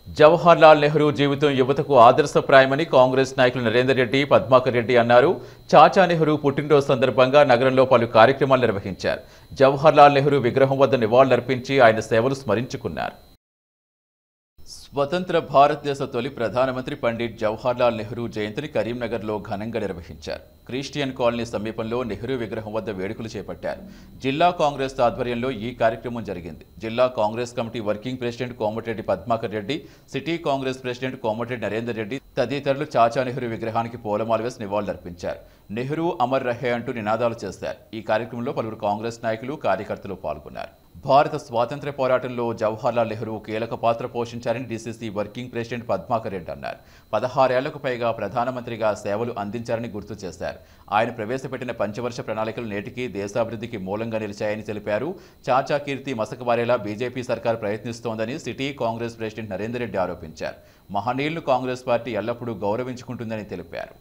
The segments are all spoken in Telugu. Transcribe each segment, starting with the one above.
జవహర్ లాల్ నెహ్రూ జీవితం యువతకు ఆదర్శప్రాయమని కాంగ్రెస్ నాయకులు నరేందర్ రెడ్డి పద్మాకర్ రెడ్డి అన్నారు చాచా నెహ్రూ పుట్టినరోజు సందర్భంగా నగరంలో పలు కార్యక్రమాలు నిర్వహించారు జవహర్ లాల్ నెహ్రూ విగ్రహం వద్ద నివాళులర్పించి ఆయన సేవలు స్మరించుకున్నారు స్వతంత్ర భారతదేశ తొలి ప్రధానమంత్రి పండిట్ జవహర్లాల్ నెహ్రూ జయంతిని కరీంనగర్లో ఘనంగా నిర్వహించారు క్రిస్టియన్ కాలనీ సమీపంలో నెహ్రూ విగ్రహం వద్ద వేడుకలు చేపట్టారు జిల్లా కాంగ్రెస్ ఆధ్వర్యంలో ఈ కార్యక్రమం జరిగింది జిల్లా Congress committee working president Komatireddy Padmakar Reddy city Congress president Komatireddy Narender Reddy తదితరులు చాచా నెహ్రూ విగ్రహానికి పూలమాల వేసి నివాళులర్పించారు నెహ్రూ అమర్ రహే అంటూ నినాదాలు చేశారు ఈ కార్యక్రమంలో పలువురు కాంగ్రెస్ నాయకులు కార్యకర్తలు పాల్గొన్నారు భారత స్వాతంత్ర్య పోరాటంలో జవహర్లాల్ నెహ్రూ కీలక పాత్ర పోషించారని DCC working president Padmakar Reddy అన్నారు పదహారేళ్లకు పైగా ప్రధానమంత్రిగా సేవలు అందించారని గుర్తు చేశారు ఆయన ప్రవేశపెట్టిన పంచవర్ష ప్రణాళికలు నేటికి దేశాభివృద్ధికి మూలంగా నిలిచాయని తెలిపారు చాచా కీర్తి మసకబారేలా బీజేపీ సర్కార్ ప్రయత్నిస్తోందని city Congress president Narender Reddy ఆరోపించారు మహనీయులను కాంగ్రెస్ పార్టీ ఎల్లప్పుడూ గౌరవించుకుంటుందని తెలిపారు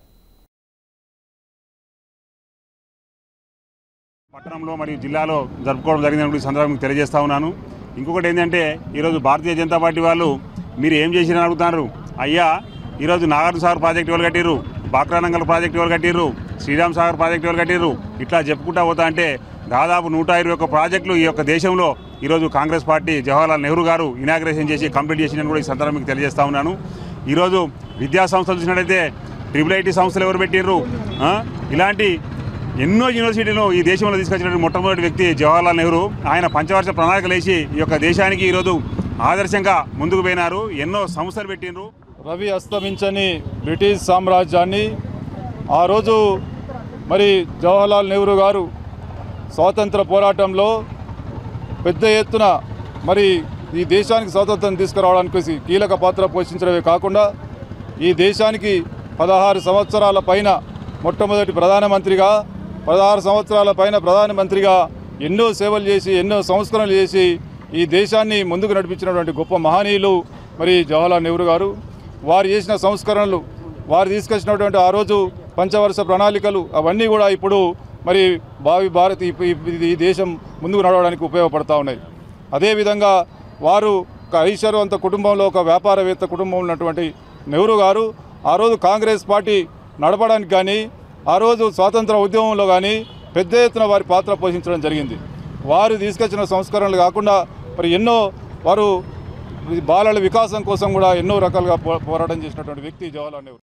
పట్టణంలో మరియు జిల్లాలో జరుపుకోవడం జరిగిందని కూడా ఈ సందర్భంగా తెలియజేస్తా ఉన్నాను ఇంకొకటి ఏంటంటే ఈరోజు భారతీయ జనతా పార్టీ వాళ్ళు మీరు ఏం చేసిరని అడుగుతున్నారు అయ్యా ఈరోజు నాగార్జున సాగర్ ప్రాజెక్ట్ ఎవరు కట్టిర్రు బాక్రానంగల్ ప్రాజెక్ట్ ఎవరు కట్టిర్రు శ్రీరామ్ సాగర్ ప్రాజెక్ట్ ఎవరు కట్టిర్రు ఇట్లా చెప్పుకుంటా పోతా అంటే దాదాపు నూట ఇరవై ఒక్క ప్రాజెక్టులు ఈ యొక్క దేశంలో ఈరోజు కాంగ్రెస్ పార్టీ జవహర్లాల్ నెహ్రూ గారు ఇనాగ్రేషన్ చేసి కంప్లీట్ చేసిందని కూడా ఈ సందర్భంగా మీకు తెలియజేస్తా ఉన్నాను ఈరోజు విద్యా సంస్థలు చూసినట్టయితే ట్రిపుల్ ఐటీ సంస్థలు ఎవరు పెట్టిర్రు ఆ? ఇలాంటి ఎన్నో యూనివర్సిటీలు ఈ దేశంలో తీసుకొచ్చిన మొట్టమొదటి వ్యక్తి జవహర్లాల్ నెహ్రూ ఆయన పంచవర్ష ప్రణాళికలు వేసి ఈ యొక్క దేశానికి ఈరోజు ఆదర్శంగా ముందుకు పోయినారు ఎన్నో సంస్థలు పెట్టినరు రవి అస్తమించని బ్రిటిష్ సామ్రాజ్యాన్ని ఆ రోజు మరి జవహర్లాల్ నెహ్రూ గారు స్వాతంత్ర పోరాటంలో పెద్ద ఎత్తున మరి ఈ దేశానికి స్వాతంత్రం తీసుకురావడానికి కీలక పాత్ర పోషించడమే కాకుండా ఈ దేశానికి పదహారు సంవత్సరాల పైన మొట్టమొదటి ప్రధానమంత్రిగా పదహారు సంవత్సరాల పైన ప్రధానమంత్రిగా ఎన్నో సేవలు చేసి ఎన్నో సంస్కరణలు చేసి ఈ దేశాన్ని ముందుకు నడిపించినటువంటి గొప్ప మహనీయులు మరి జవహర్లాల్ నెహ్రూ గారు వారు చేసిన సంస్కరణలు వారు తీసుకొచ్చినటువంటి ఆ రోజు పంచవర్ష ప్రణాళికలు అవన్నీ కూడా ఇప్పుడు మరి భావి భారత్ ఈ- ఈ- ఈ దేశం ముందుకు నడవడానికి ఉపయోగపడతా ఉన్నాయి అదేవిధంగా వారు ఒక ఐశ్వర్యవంత కుటుంబంలో ఒక వ్యాపారవేత్త కుటుంబం ఉన్నటువంటి నెహ్రూ గారు ఆ రోజు కాంగ్రెస్ పార్టీ నడపడానికి కానీ ఆ రోజు స్వాతంత్ర ఉద్యమంలో కానీ పెద్ద ఎత్తున వారి పాత్ర పోషించడం జరిగింది వారు తీసుకొచ్చిన సంస్కరణలు కాకుండా మరి ఎన్నో వారు బాలల వికాసం కోసం కూడా ఎన్నో రకాలుగా పో- పోరాటం చేసినటువంటి వ్యక్తి జవహర్లాల్ నెహ్రూ